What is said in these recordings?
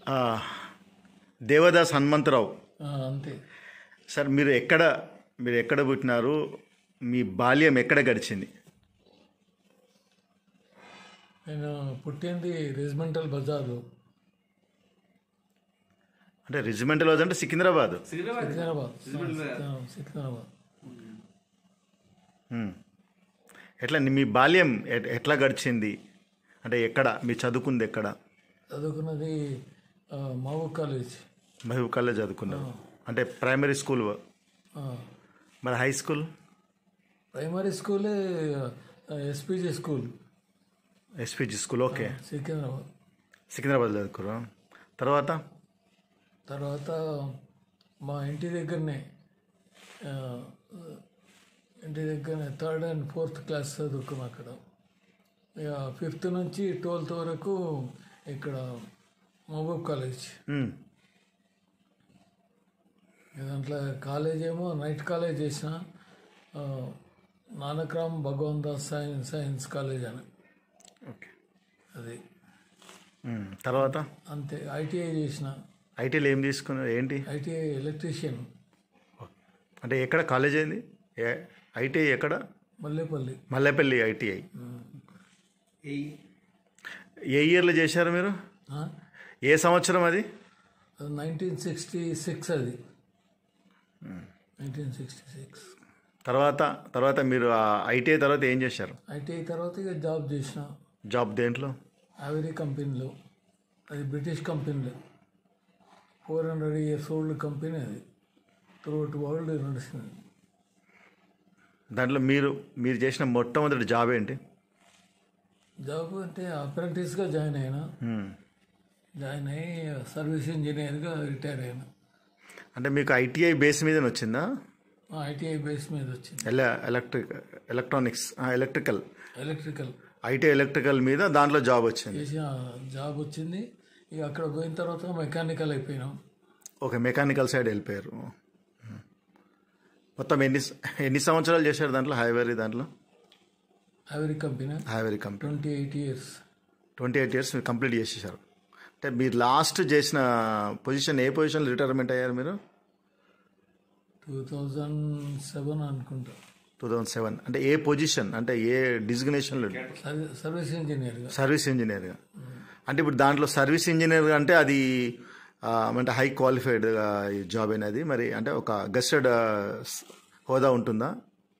ఆ, దేవదాస్ హనుమంతరావు ఆ, అంతే సార్ మీరు ఎక్కడ మీరు ఎక్కడ పుట్టినారు మీ బాల్యం ఎక్కడ గడిచింది నేను పుట్టింది రెజిమెంటల్ బజార్లో అంటే రెజిమెంటల్ అంటే సికింద్రాబాద్ సికింద్రాబాద్ ఆ, సికింద్రాబాద్ ఉమ్. ఎట్లా మీ బాల్యం ఎట్- ఎట్లా గడిచింది అంటే ఎక్కడ మీరు చదువుకుంది ఎక్కడ చదువుకున్నది ఆ, మహబూబ్ కాలేజ్ మహబూబ్ కాలేజ్ చదువుకున్నారు అంటే ప్రైమరీ స్కూల్ ఆ, మరి హై స్కూల్ ప్రైమరీ స్కూలే SPG school SPG school okay Secunderabad Secunderabad చదువుకురా తర్వాత తర్వాత మా ఇంటి దగ్గరనే ఆ, ఇంటి దగ్గరనే థర్డ్ అండ్ ఫోర్త్ క్లాస్ చదువుకున్నాం అక్కడ ఇక ఫిఫ్త్ నుంచి ట్వెల్త్ వరకు ఇక్కడ మహబూబ్ కాలేజ్ ఉమ్. దాంట్లో కాలేజ్ ఏమో నైట్ కాలేజ్ చేసిన ఆ, Nanakram Bhagwan Das science science college అని ఓకే అది ఉమ్. తర్వాత అంతే ఐటీఐ చేసిన ఐటీలో ఏం తీసుకున్నారు ఏంటి ఐటీఐ ఎలక్ట్రీషియన్ అంటే ఎక్కడ కాలేజ్ అయింది ఏ ఐటీఐ ఎక్కడ మల్లేపల్లి మల్లెపల్లి ఐటీఐ ఏ ఇయర్లో చేశారు మీరు ఏ సంవత్సరం అది నైన్టీన్ సిక్స్టీ సిక్స్ అది నైన్టీన్ సిక్స్టీ సిక్స్ తర్వాత తర్వాత మీరు ఆ ఐటీఐ తర్వాత ఏం చేశారు ఐటీఐ తర్వాత ఇక జాబ్ చేసిన జాబ్ దేంట్లో ఆవిరీ కంపెనీలో అది బ్రిటిష్ కంపెనీలో four hundred years old company అది త్రూఅవుట్ వరల్డ్ నడుస్తుంది దాంట్లో మీరు మీరు చేసిన మొట్టమొదటి జాబ్ ఏంటి జాబ్ అంటే అప్రెంటిస్గా జాయిన్ అయినా ఉమ్. జాయిన్ అయ్యి సర్వీస్ ఇంజనీర్గా రిటైర్ అయినా అంటే మీకు ఐటీఐ బేస్ మీద వచ్చిందా ఐటీఐ బేస్ మీద వచ్చింది ఎల ఎలక్ట్రిక్ ఎలక్ట్రానిక్స్ ఆ, ఎలక్ట్రికల్ ఎలక్ట్రికల్ ఐటీ ఎలక్ట్రికల్ మీద దాంట్లో జాబ్ వచ్చింది చేసిన జాబ్ వచ్చింది ఇక అక్కడ పోయిన తర్వాత మెకానికల్ అయిపోయినాం ఓకే మెకానికల్ సైడ్ వెళ్ళిపోయారు మొత్తం ఎన్ని ఎన్ని సంవత్సరాలు చేశారు దాంట్లో హైవేరీ దాంట్లో ఆవిరీ కంపెనీ హైవేరీ company twenty eight years twenty eight years మీరు కంప్లీట్ చేసేసారు అంటే మీరు లాస్ట్ చేసిన పొజిషన్ ఏ పొజిషన్లో రిటైర్మెంట్ అయ్యారు మీరు టూ థౌజండ్ సెవెన్ అనుకుంటా టూ థౌజండ్ సెవెన్ అంటే ఏ పొజిషన్ అంటే ఏ డిజిగ్నేషన్లో సర్వీ- సర్వీస్ ఇంజనీర్గా సర్వీస్ ఇంజనీర్గా అంటే ఇప్పుడు దాంట్లో సర్వీస్ ఇంజనీర్ అంటే అది ఆ, అంటే హై క్వాలిఫైడ్ జాబ్ అనేది మరి అంటే ఒక గస్టెడ్ హోదా ఉంటుందా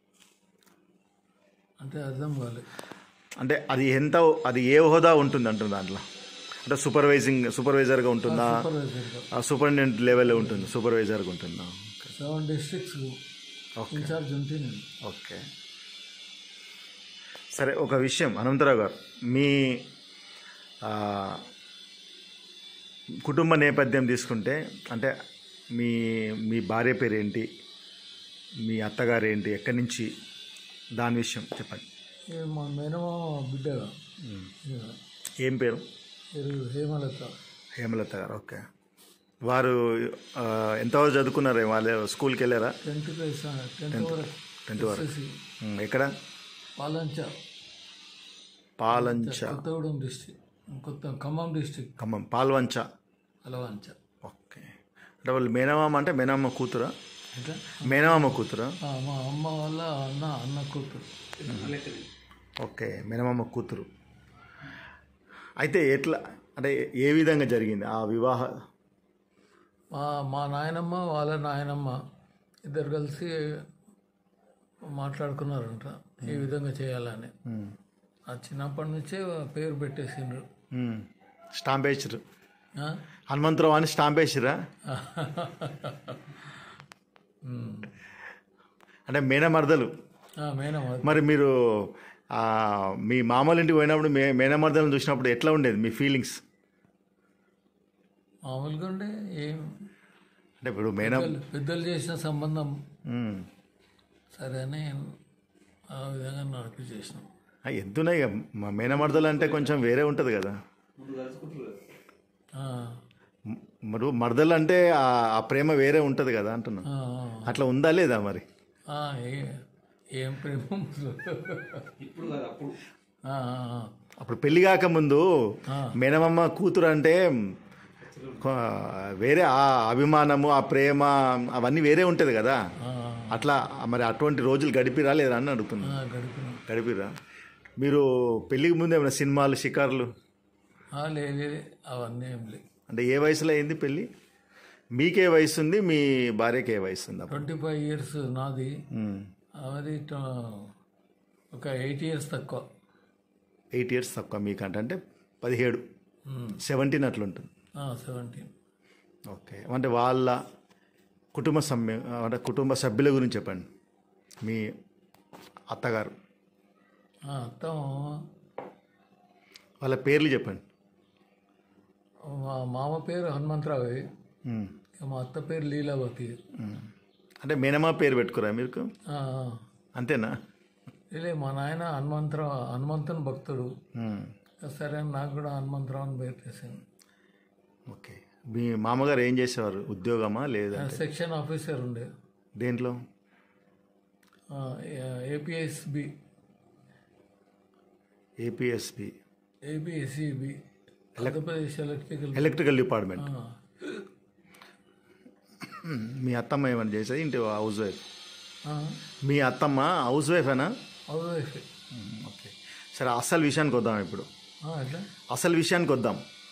అంటే అర్థం కాలేదు అంటే అది ఎంత అది ఏ హోదా ఉంటుంది అంటుంది దాంట్లో అంటే సూపర్వైజింగ్ సూపర్వైజర్గా ఉంటుందా సూపర్వైజర్గా సూపరింటెండెంట్ లెవెల్లో ఉంటుంది సూపర్వైజర్గా ఉంటుందా సెవెన్ డిస్ట్రిక్ట్స్ ఓకే ఇన్ఛార్జ్ ఉంటే నేను ఓకే సరే ఒక విషయం అనంతరావు గారు మీ ఆ, కుటుంబ నేపథ్యం తీసుకుంటే అంటే మీ మీ భార్య పేరు ఏంటి మీ అత్తగారు ఏంటి ఎక్కడి నుంచి దాని విషయం చెప్పండి ఇక మా మేనమా బిడ్డగా ఇక ఏం పేరు పేరు హేమలత హేమలత గారు ఓకే వారు ఆ, ఎంతవరకు చదువుకున్నారు వాళ్ళు స్కూల్కి వెళ్ళారా టెన్త్ క్లాస్ టెన్త్ వరకు టెన్త్ వరకు ఎస్ఎస్సి ఉమ్, ఎక్కడ పాలంచ పాలంచ కొత్తగూడెం డిస్టిక్ కొత్త ఖమ్మం డిస్టిక్ ఖమ్మం పాల్వంచ అలవంచ ఓకే అంటే వాళ్ళు మేనమామ అంటే మేనమ్మ కూతురా ఇంకా మేనమామ కూతురా ఆ, మా అమ్మ వాళ్ళ అన్న అన్న కూతురు ఓకే మేనమామ కూతురు అయితే ఎట్లా అంటే ఏ విధంగా జరిగింది ఆ వివాహ మా మా నాయనమ్మ వాళ్ళ నాయనమ్మ ఇద్దరు కలిసి మాట్లాడుకున్నారంట ఈ విధంగా చేయాలని ఉమ్, ఆ చిన్నప్పటి నుంచే పేరు పెట్టేసిండ్రు ఉమ్, స్టాంప్ వేసిరు ఆ? హనుమంతరావు అని స్టాంప్ వేసిరా ఉమ్. అంటే మేనమర్దలు ఆ, మేనమ్మ మరి మీరు ఆ, మీ మామూలు ఇంటికి పోయినప్పుడు మే మేనమర్దలను చూసినప్పుడు ఎట్లా ఉండేది మీ ఫీలింగ్స్ మామూలుగా ఉండే ఏం అంటే ఇప్పుడు మేన పెద్దలు- పెద్దలు చేసిన సంబంధం ఉమ్, సరే అని ఆ విధంగా నడిపి చేసినాం ఆ, ఎంతున్నాయి ఇక మా మేనమర్దలు అంటే కొంచెం వేరే ఉంటుంది కదా ఆ, మ- మరి మర్దలు అంటే ఆ ఆ ప్రేమ వేరే ఉంటుంది కదా అంటున్నా ఆ, అట్లా ఉందా లేదా మరి ఆ, ఏ- ఏం ప్రేమ ఆ, ఆ, ఆ. అప్పుడు పెళ్లి కాకముందు మేనమామ కూతురు అంటే కొ- వేరే ఆ అభిమానము ఆ ప్రేమ అవన్నీ వేరే ఉంటుంది కదా ఆ, అట్లా మరి అటువంటి రోజులు గడిపిరా లేదా అని అడుగుతున్నా ఆ, గడిపినాం గడిపిరా మీరు పెళ్ళికి ముందు ఏమైనా సినిమాలు షికార్లు ఆ, లే లే, లే, అవన్నీ ఏం లే అంటే ఏ వయసులో అయింది పెళ్ళి మీకే వయసు ఉంది మీ భార్యకి ఏ వయసు ఉంది అప్పుడు ట్వంటీ ఫైవ్ ఇయర్స్ నాది ఉమ్. అది ట- ఒక ఎయిట్ ఇయర్స్ తక్కువ ఎయిట్ ఇయర్స్ తక్కువ మీకంటే అంటే పదిహేడు సెవెంటీన్ అట్లుంటుంది సెవెంటీన్ ఓకే అంటే వాళ్ళ కుటుంబ సమ్య అంటే కుటుంబ సభ్యుల గురించి చెప్పండి మీ అత్తగారు అత్తం వాళ్ళ పేర్లు చెప్పండి మా మామ పేరు హనుమంతరావు ఉమ్. మా అత్త పేరు లీలావతి ఉమ్. అంటే మేనమా పేరు పెట్టుకురా మీకు ఆ, అంతేనా లే మా నాయన హనుమంతరావు హనుమంతుని భక్తుడు ఉమ్. సరే అని నాకు కూడా హనుమంతరావు అని పేరు చేశాను ఓకే మీ మామగారు ఏం చేసేవారు ఉద్యోగమా లేదా ఆయన సెక్షన్ ఆఫీసర్ ఉండే దేంట్లో APSB APSP APSCB Andhra Pradesh electrical electrical department ఆ, మీ అత్తమ్మ ఏమైనా చేసేది ఇంటి హౌస్ వైఫ్ ఆ, మీ అత్తమ్మ హౌస్ వైఫేనా హౌస్ వైఫ్ ఓకే సరే అసలు విషయానికి వద్దాం ఇప్పుడు ఆ, ఎట్లా అసలు విషయానికి వద్దాం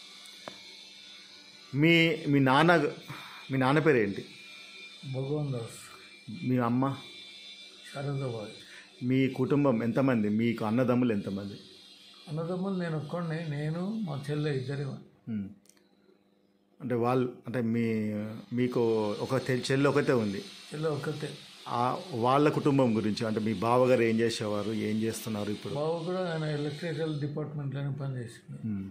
మీ మీ నాన్న మీ నాన్న పేరు ఏంటి భగవాన్ దాస్ మీ అమ్మ శారదాబాద్ మీ కుటుంబం ఎంతమంది మీకు అన్నదమ్ములు ఎంతమంది అన్నదమ్ములు నేను ఒక్కడిని నేను మా చెల్లె ఇద్దరి ఉమ్. అంటే వాళ్ళు అంటే మీ మీకు ఒక తె- చెల్లి ఒకతే ఉంది చెల్లె ఒక్కతే ఆ వాళ్ళ కుటుంబం గురించి అంటే మీ బావగారు ఏం చేసేవారు ఏం చేస్తున్నారు ఇప్పుడు బావ కూడా ఆయన ఎలక్ట్రికల్ డిపార్ట్మెంట్లోనే పనిచేసింది ఉమ్.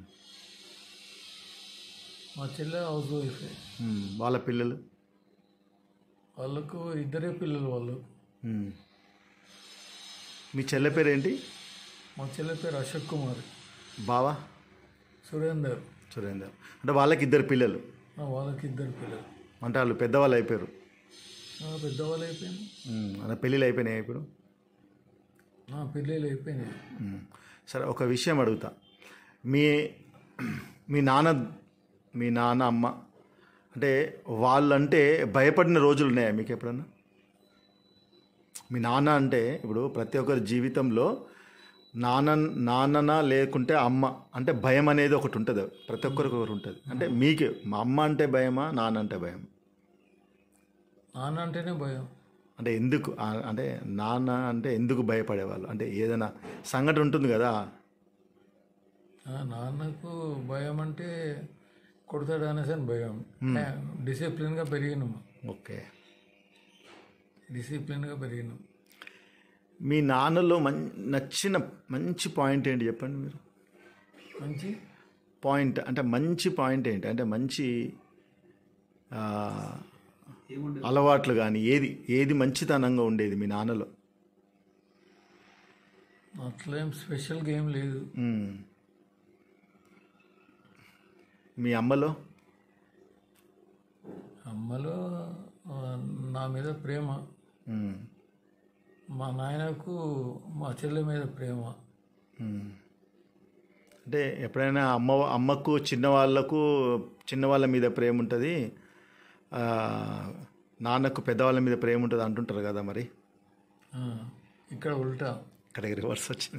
మా చెల్లె హౌస్ వైఫ్ ఉమ్. వాళ్ళ పిల్లలు వాళ్ళకు ఇద్దరే పిల్లలు వాళ్ళు ఉమ్. మీ చెల్లె పేరు ఏంటి మా చెల్లె పేరు అశోక్ కుమార్ బావా సురేందర్ సురేందర్ అంటే వాళ్ళకి ఇద్దరు పిల్లలు ఆ, వాళ్ళకి ఇద్దరు పిల్లలు అంటే వాళ్ళు పెద్దవాళ్ళు అయిపోయారు ఆ, పెద్దవాళ్ళు అయిపోయింది ఉమ్. అంటే పెళ్ళిళ్ళు అయిపోయినాయి ఇప్పుడు నా పిల్లలు అయిపోయినాయి ఉమ్. సరే ఒక విషయం అడుగుతా మీ మీ నాన్న మీ నాన్న అమ్మ అంటే వాళ్ళంటే భయపడిన రోజులు ఉన్నాయా మీకు ఎప్పుడన్నా మీ నాన్న అంటే ఇప్పుడు ప్రతి ఒక్కరి జీవితంలో నాన్న నాన్నన లేకుంటే అమ్మ అంటే భయం అనేది ఒకటి ఉంటుంది ప్రతి ఒక్కరికి ఒకటి ఉంటుంది అంటే మీకు మా అమ్మ అంటే భయమా నాన్న అంటే భయం నాన్న అంటేనే భయం అంటే ఎందుకు ఆ- అంటే నాన్న అంటే ఎందుకు భయపడేవాళ్ళు అంటే ఏదైనా సంఘటన ఉంటుంది కదా ఆ, నాన్నకు భయం అంటే కొడతాడు అనేసి అని భయం డిసిప్లిన్గా పెరిగినాము ఓకే డిసిప్లిన్గా పెరిగినాం మీ నాన్నలో మం నచ్చిన మంచి పాయింట్ ఏంటి చెప్పండి మీరు మంచి పాయింట్ అంటే మంచి పాయింట్ ఏంటి అంటే మంచి ఆ, అలవాట్లు కానీ ఏది ఏది మంచితనంగా ఉండేది మీ నాన్నలో అట్లేం స్పెషల్ గేమ్ లేదు మ్మ్. మీ అమ్మలో అమ్మలో ఆ, నా మీద ప్రేమ మ్మ్. మా నాయనకు మా చెల్లె మీద ప్రేమ మ్మ్. అంటే ఎప్పుడైనా అమ్మ అమ్మకు చిన్నవాళ్ళకు చిన్నవాళ్ళ మీద ప్రేమ ఉంటుంది ఆ, నాన్నకు పెద్దవాళ్ళ మీద ప్రేమ ఉంటుంది అంటుంటారు కదా మరి ఆ, ఇక్కడ ఉల్టా ఇక్కడికి రివర్స్ వచ్చింది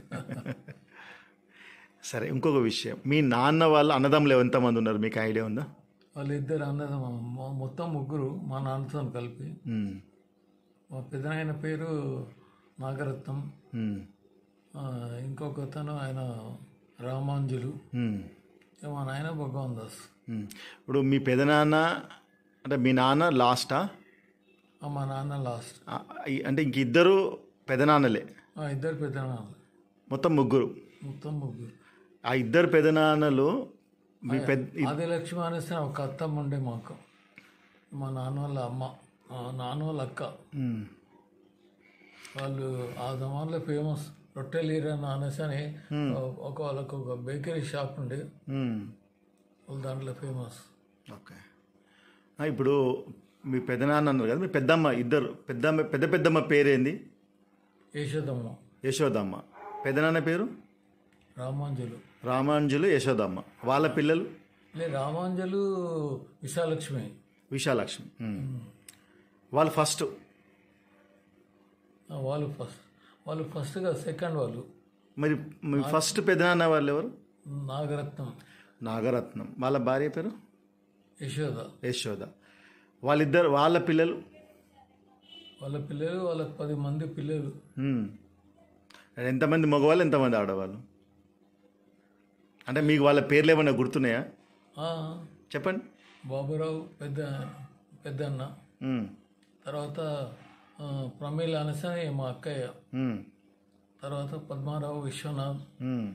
సరే ఇంకొక విషయం మీ నాన్న వాళ్ళ అన్నదమ్ములు ఎంతమంది ఉన్నారు మీకు ఐడియా ఉందా వాళ్ళిద్దరు అన్నది మొత్తం ముగ్గురు మా నాన్నతో కలిపి మ్మ్. మా పెదనాయన పేరు నాగరత్నం మ్మ్. ఆ, ఇంకొక అతను ఆయన రామాంజులు మ్మ్. ఇక మా నాయన భగవాన్ దాస్ మ్మ్. ఇప్పుడు మీ పెదనాన్న అంటే మీ నాన్న లాస్టా ఆ, మా నాన్న లాస్ట్ ఆ, ఈ- అంటే ఇంక ఇద్దరు పెదనాన్నలే ఆ, ఇద్దరు పెద్దనాన్నలు మొత్తం ముగ్గురు మొత్తం ముగ్గురు ఆ ఇద్దరు పెదనాన్నలు మీ పెద్ద ఆదిలక్ష్మి అనేసి ఒక అత్తమ్మ ఉండే మాకు మా నాన్న వాళ్ళ అమ్మ మా నాన్న వాళ్ళ అక్క మ్మ్. వాళ్ళు ఆ జమాన్లో ఫేమస్ రొట్టెలు ఈరన్న అనేసి అని ఒక వాళ్ళకు ఒక బేకరీ షాప్ ఉండే మ్మ్. వాళ్ళు దాంట్లో ఫేమస్ ఓకే ఆ, ఇప్పుడు మీ పెదనాన్న అన్నారు కదా మీ పెద్దమ్మ ఇద్దరు పెద్దమ్మ పెద్ద పెద్దమ్మ పేరేంది యశోదమ్మ యశోదమ్మ పెదనాన్న పేరు రామాంజులు రామాంజులు యశోదమ్మ వాళ్ళ పిల్లలు లే రామాంజలు విశాలక్ష్మి విశాలక్ష్మి ఉమ్. వాళ్ళు ఫస్ట్ ఆ, వాళ్ళు ఫస్ట్ వాళ్ళు ఫస్ట్గా సెకండ్ వాళ్ళు మరి మీ ఫస్ట్ పెదనాన్న వాళ్ళు ఎవరు నాగరత్నం నాగరత్నం వాళ్ళ భార్య పేరు యశోద యశోద వాళ్ళిద్దరు వాళ్ళ పిల్లలు వాళ్ళ పిల్లలు వాళ్ళకి పది మంది పిల్లలు ఉమ్. ఎంతమంది మగవాళ్ళు ఎంతమంది ఆడవాళ్ళు అంటే మీకు వాళ్ళ పేర్లు ఏమైనా గుర్తున్నాయా ఆ, చెప్పండి బాబురావు పెద్ద పెద్దన్న ఉమ్. తర్వాత ఆ, ప్రమీల అనసని మా అక్కయ్య ఉమ్. తర్వాత పద్మారావు విశ్వనాథ్ ఉమ్.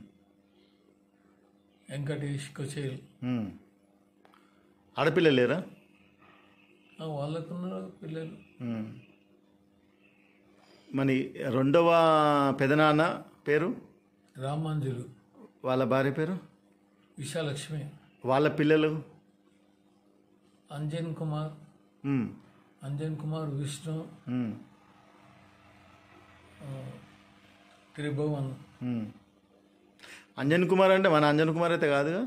వెంకటేష్ కుచేల్ ఉమ్. ఆడపిల్లలు లేరా ఆ, వాళ్ళకున్నారు పిల్లలు ఉమ్. మరి రెండవ పెదనాన్న పేరు రామాంజులు వాళ్ళ భార్య పేరు విశాలక్ష్మి వాళ్ళ పిల్లలు అంజన్ కుమార్ ఉమ్. అంజన్ కుమార్ విష్ణు ఉమ్. త్రిభువన్ ఉమ్. అంజన్ కుమార్ అంటే మన అంజన్ కుమార్ అయితే కాదుగా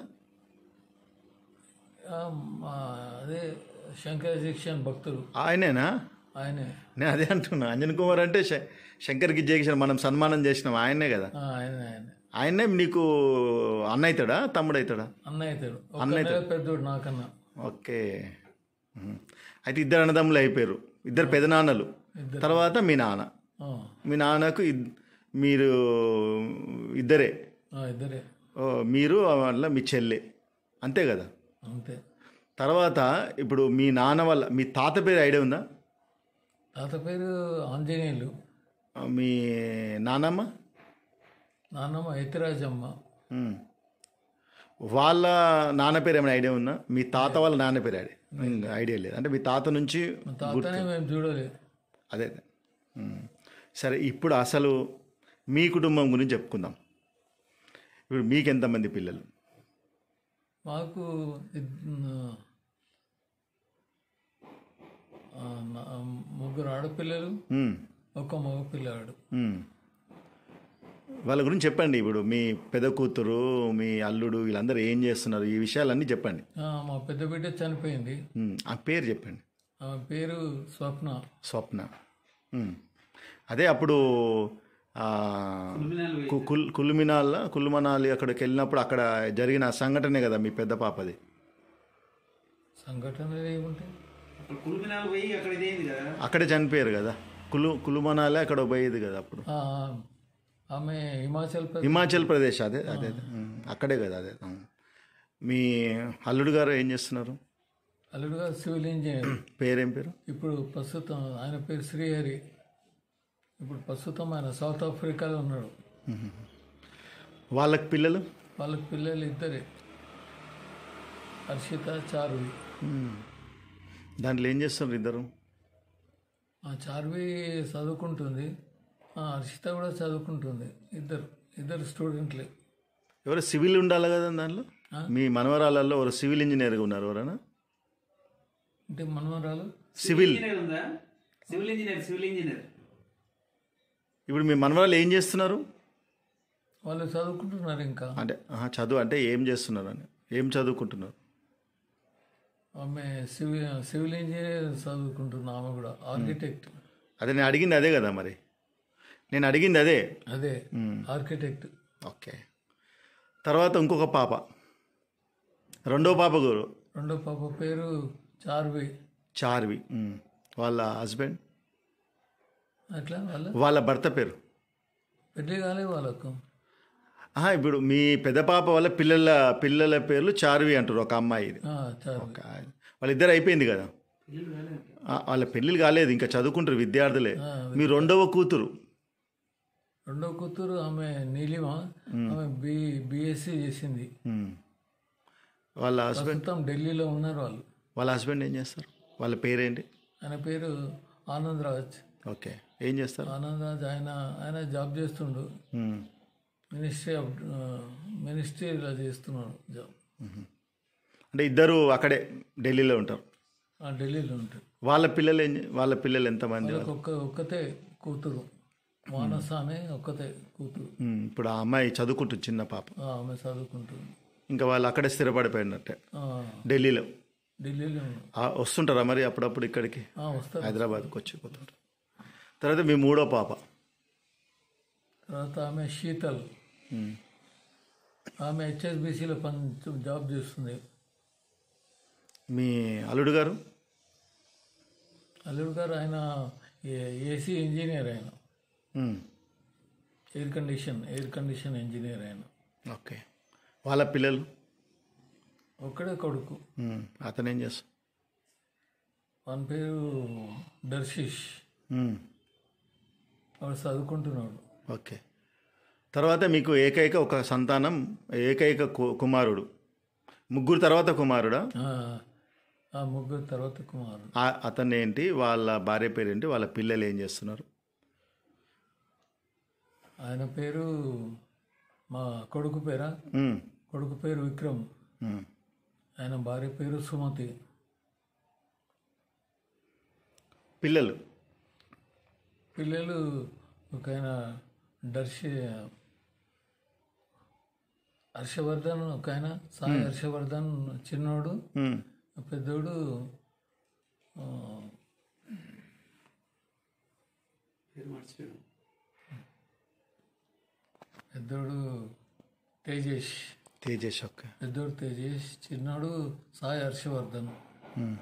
ఆ, మా అదే శంకర శిక్షణ్ భక్తులు ఆయనేనా ఆయనే నేను అదే అంటున్నా అంజన్ కుమార్ అంటే శ- శంకర్కి జయకిషన్ మనం సన్మానం చేసినాం ఆయనే కదా ఆ, ఆయనే ఆయనే ఆయనే మీకు అన్న అవుతాడా తమ్ముడు అవుతాడా అన్నయ్య ఇతడు ఒక నెల పెద్దోడు నాకన్నా ఓకే ఉమ్. అయితే ఇద్దరు అన్నదమ్ములు అయిపోయారు ఇద్దరు పెదనాన్నలు ఇద్దరు. తర్వాత మీ నాన్న ఆ, మీ నాన్నకు ఇద్- మీరు ఇద్దరే ఆ, ఇద్దరే ఓ, మీరు వల్ల మీ చెల్లె అంతే కదా అంతే తర్వాత ఇప్పుడు మీ నాన్న వల్ల మీ తాత పేరు ఐడియా ఉందా తాత పేరు ఆంజనేయులు ఆ, మీ నానమ్మ నాన్నమ్మ ఎత్తిరాజమ్మ ఉమ్. వాళ్ళ నాన్న పేరు ఏమైనా ఐడియా ఉందా మీ తాత వాళ్ళ నాన్న పేరు ఐడియా ఇంకా ఐడియా లేదు అంటే మీ తాత నుంచి మా తాతనే మేము చూడలే అదే అదే. ఉమ్. సరే ఇప్పుడు అసలు మీ కుటుంబం గురించి చెప్పుకుందాం ఇప్పుడు మీకు ఎంతమంది పిల్లలు మాకు ఇద్- ఆ, నా- ముగ్గురు ఆడపిల్లలు ఉమ్. ఒక మగ పిల్లాడు ఉమ్. వాళ్ళ గురించి చెప్పండి ఇప్పుడు మీ పెద్ద కూతురు మీ అల్లుడు వీళ్ళందరూ ఏం చేస్తున్నారు ఈ విషయాలన్నీ చెప్పండి ఆ, మా పెద్ద బిడ్డ చనిపోయింది ఉమ్. ఆ పేరు చెప్పండి ఆమె పేరు స్వప్న స్వప్న ఉమ్. అదే అప్పుడు ఆ, కు- కుల్ కుల్మినాల్ కుల్మనాలి అక్కడికి వెళ్ళినప్పుడు అక్కడ జరిగిన సంఘటనే కదా మీ పెద్ద పాపది సంఘటనలు ఏముంటాయి అక్కడ కులిమినాలు పోయి అక్కడ ఇదేంది కదా అక్కడే చనిపోయారు కదా కులు కులుమనాలే అక్కడ పోయేది కదా అప్పుడు ఆ, ఆమె హిమాచల్ ప్రదేశ్ హిమాచల్ ప్రదేశ్ అదే అదే అదే. ఉమ్. అక్కడే కదా అదే ఉమ్. మీ అల్లుడు గారు ఏం చేస్తున్నారు అల్లుడుగా సివిల్ ఇంజనీర్ పేరేం పేరు ఇప్పుడు ప్రస్తుతం ఆయన పేరు శ్రీహరి ఇప్పుడు ప్రస్తుతం ఆయన సౌత్ ఆఫ్రికాలో ఉన్నాడు వాళ్ళకి పిల్లలు వాళ్ళకి పిల్లలు ఇద్దరే హర్షిత చార్వి ఉమ్. దాంట్లో ఏం చేస్తున్నారు ఇద్దరు ఆ చార్వి చదువుకుంటుంది ఆ హర్షిత కూడా చదువుకుంటుంది ఇద్దరు ఇద్దరు స్టూడెంట్లే ఎవరు సివిల్ ఉండాలి కదా దాంట్లో ఆ? మీ మనవరాలలో ఎవరు సివిల్ ఇంజనీర్గా ఉన్నారు ఎవరైనా అంటే మనవరాలు సివిల్ ఇంజనీర్ ఉందా సివిల్ ఇంజనీర్ సివిల్ ఇంజనీర్ ఇప్పుడు మీ మనవరాలు ఏం చేస్తున్నారు వాళ్ళు చదువుకుంటున్నారు ఇంకా అంటే ఆహా, చదువు అంటే ఏం చేస్తున్నారు అని ఏం చదువుకుంటున్నారు ఆమె సివిల్ సివిల్ ఇంజనీర్ చదువుకుంటుంది ఆమె కూడా ఆర్కిటెక్ట్ అదే నేను అడిగింది అదే కదా మరి నేను అడిగింది అదే అదే మ్మ్. ఆర్కిటెక్ట్ ఓకే తర్వాత ఇంకొక పాప రెండో పాప గురు రెండో పాప పేరు చార్వి చార్వి ఉమ్. వాళ్ళ హస్బెండ్ అట్లా వాళ్ళ వాళ్ళ భర్త పేరు పెళ్లి కాలే వాళ్ళకు ఆహా, ఇప్పుడు మీ పెద్ద పాప వాళ్ళ పిల్లల పిల్లల పేర్లు చార్వి అంటారు ఒక అమ్మాయి ఆ, చార్వి ఒక వాళ్ళిద్దరు అయిపోయింది కదా ఆ, వాళ్ళ పెళ్ళిళ్ళు కాలేదు ఇంకా చదువుకుంటారు విద్యార్థులే ఆ, మీ రెండవ కూతురు రెండో కూతురు ఆమె నీలిమ ఆమె బి బిఎస్సి చేసింది ఉమ్. వాళ్ళ హస్బెండ్ ప్రస్తుతం ఢిల్లీలో ఉన్నారు వాళ్ళు వాళ్ళ హస్బెండ్ ఏం చేస్తారు వాళ్ళ పేరేంటి ఆయన పేరు ఆనంద్ రాజ్ ఓకే ఏం చేస్తారు ఆనంద్ రాజ్ ఆయన ఆయన జాబ్ చేస్తుండు ఉమ్. మినిస్ట్రీ ఆఫ్ మినిస్ట్రీలో చేస్తున్నాడు జాబ్ అంటే ఇద్దరు అక్కడే ఢిల్లీలో ఉంటారు ఆ, ఢిల్లీలో ఉంటాడు వాళ్ళ పిల్లలు ఏం చే- వాళ్ళ పిల్లలు ఎంతమంది వాళ్ళకి ఒక్క ఒక్కతే కూతురు మానస అనే ఒక్కతే కూతురు ఉమ్, ఇప్పుడు ఆ అమ్మాయి చదువుకుంటుంది చిన్న పాప ఆ, ఆమె చదువుకుంటుంది ఇంకా వాళ్ళు అక్కడే స్థిరపడిపోయినట్టే ఆ, ఢిల్లీలో ఢిల్లీలో ఉన్నాం. ఆ, వస్తుంటారా మరి అప్పుడప్పుడు ఇక్కడికి ఆ, వస్తారు హైదరాబాద్కి వచ్చి పోతుంటారు తర్వాత మీ మూడో పాప తర్వాత ఆమె శీతల్ ఉమ్. ఆమె హెచ్ఎస్బిసిలో పని జాబ్ చేస్తుంది మీ అల్లుడు గారు అల్లుడు గారు ఆయన ఏసీ ఇంజనీర్ ఆయన um. Air condition air condition engineer ఆయన ఓకే వాళ్ళ పిల్లలు ఒక్కడే కొడుకు ఉమ్. అతను ఏం చేస్తాం వాని పేరు దర్శిష్ ఉమ్. వాడు చదువుకుంటున్నాడు ఓకే తర్వాత మీకు ఏకైక ఒక సంతానం ఏకైక కు- కుమారుడు ముగ్గురు తర్వాత కుమారుడా ఆ, ఆ ముగ్గురు తర్వాత కుమారుడు ఆ- అతను ఏంటి వాళ్ళ భార్య పేరు ఏంటి వాళ్ళ పిల్లలు ఏం చేస్తున్నారు ఆయన పేరు మా కొడుకు పేరా ఉమ్. కొడుకు పేరు విక్రమ్ ఉమ్. ఆయన భార్య పేరు సుమతి పిల్లలు పిల్లలు ఒక ఆయన దర్శి హర్షవర్ధన్ ఒక ఆయన సాయి హర్షవర్ధన్ చిన్నోడు ఉమ్. పెద్దోడు ఆ, పేరు మర్చిపోయాను పెద్దోడు తేజేష్ తేజస్ ఓకే పెద్దోడు తేజేష్ చిన్నోడు సాయి హర్షవర్ధన్ ఉమ్.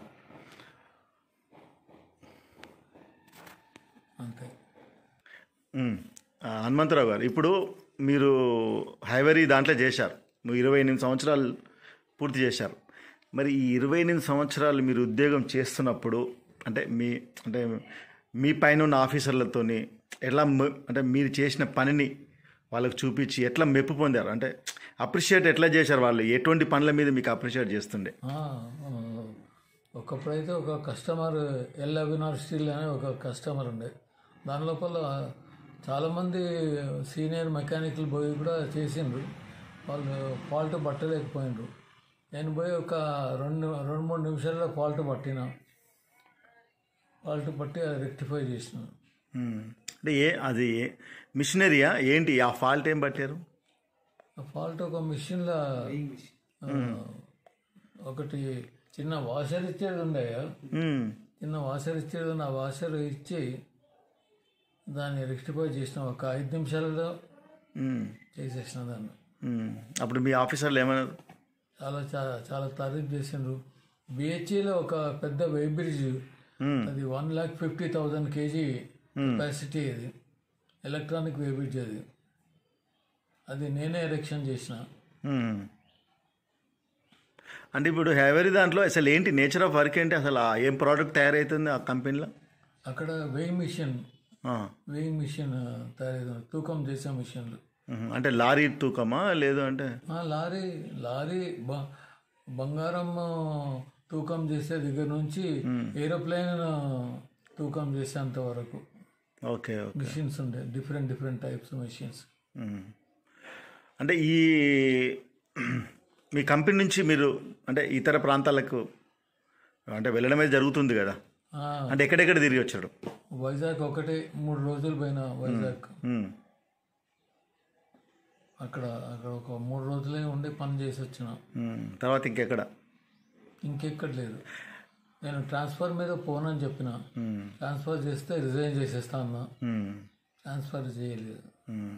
అంతే ఉమ్. ఆ, హనుమంతరావు గారు ఇప్పుడు మీరు హైవరీ దాంట్లో చేశారు మీరు ఇరవై ఎనిమిది సంవత్సరాలు పూర్తి చేశారు మరి ఈ ఇరవై ఎనిమిది సంవత్సరాలు మీరు ఉద్యోగం చేస్తున్నప్పుడు అంటే మీ అంటే మీ పైన ఉన్న ఆఫీసర్లతోని ఎలా మె- అంటే మీరు చేసిన పనిని వాళ్ళకి చూపించి ఎట్లా మెప్పు పొందారు అంటే అప్రిషియేట్ ఎట్లా చేశారు వాళ్ళు ఎటువంటి పనుల మీద మీకు అప్రిషియేట్ చేస్తుండే ఆ, ఆ, ఒకప్పుడైతే ఒక కస్టమర్ ఎల్ అవినార్ స్టీల్ అనే ఒక కస్టమర్ ఉండే దాని లోపల చాలామంది సీనియర్ మెకానికల్ పోయి కూడా చేసిండ్రు వాళ్ళు ఫాల్ట్ పట్టలేకపోయినరు నేను పోయి ఒక రెండు రెండు మూడు నిమిషాల్లో ఫాల్ట్ పట్టిన ఫాల్ట్ పట్టి అది రెక్టిఫై చేసిన ఉమ్. అంటే ఏ అది మిషనరీయా ఏంటి ఆ ఫాల్ట్ ఏం పట్టారు ఆ ఫాల్ట్ ఒక మిషన్లో ఒకటి చిన్న వాషర్ ఇచ్చేది ఉండే ఉమ్. చిన్న వాషర్ ఇచ్చేది ఉంది. ఆ వాషర్ ఇచ్చి దాన్ని రెక్టిఫై చేసిన ఒక ఐదు నిమిషాలలో ఉమ్. చేసేసిన దాన్ని ఉమ్. అప్పుడు మీ ఆఫీసర్లు ఏమన్నారు చాలా చాలా చాలా తారీఫ్ చేసిండ్రు బిహెచ్ఈలో ఒక పెద్ద వెబ్ బ్రిడ్జ్ ఉమ్. అది one lakh fifty thousand KG capacity అది ఎలక్ట్రానిక్ వెబ్ బ్రిడ్జ్ అది అది నేనే ఎరెక్షన్ చేసిన ఉమ్. అంటే ఇప్పుడు హెవరీ దాంట్లో అసలు ఏంటి నేచర్ ఆఫ్ వర్క్ ఏంటి అసలు ఆ ఏం ప్రోడక్ట్ తయారవుతుంది ఆ కంపెనీలో అక్కడ వెయింగ్ మిషన్ ఆ. వెయింగ్ మిషన్ తయారు తూకం చేసే మిషన్లు ఉహు. అంటే లారీ తూకమా లేదు అంటే ఆ, లారీ లారీ బ- బంగారం ఆ, తూకం చేసే దగ్గర నుంచి ఏరోప్లేన్ ఆ, తూకం చేసేంత వరకు ఓకే ఓకే మిషన్స్ ఉండే different different types machines um. అంటే ఈ మీ కంపెనీ నుంచి మీరు అంటే ఇతర ప్రాంతాలకు అంటే వెళ్ళడమే జరుగుతుంది కదా అంటే ఎక్కడెక్కడ తిరిగి వచ్చాడు వైజాగ్ ఒకటే మూడు రోజులు పైన వైజాగ్ ఉమ్. అక్కడ అక్కడ ఒక మూడు రోజులే ఉండి పని చేసి వచ్చిన ఉమ్. తర్వాత ఇంకెక్కడ ఇంకెక్కడ లేదు నేను ట్రాన్స్ఫర్ మీద పోనని చెప్పిన ఉమ్. ట్రాన్స్ఫర్ చేస్తే రిజైన్ చేసేస్తా అన్నా ఉమ్. ట్రాన్స్ఫర్ చేయలేదు ఉమ్.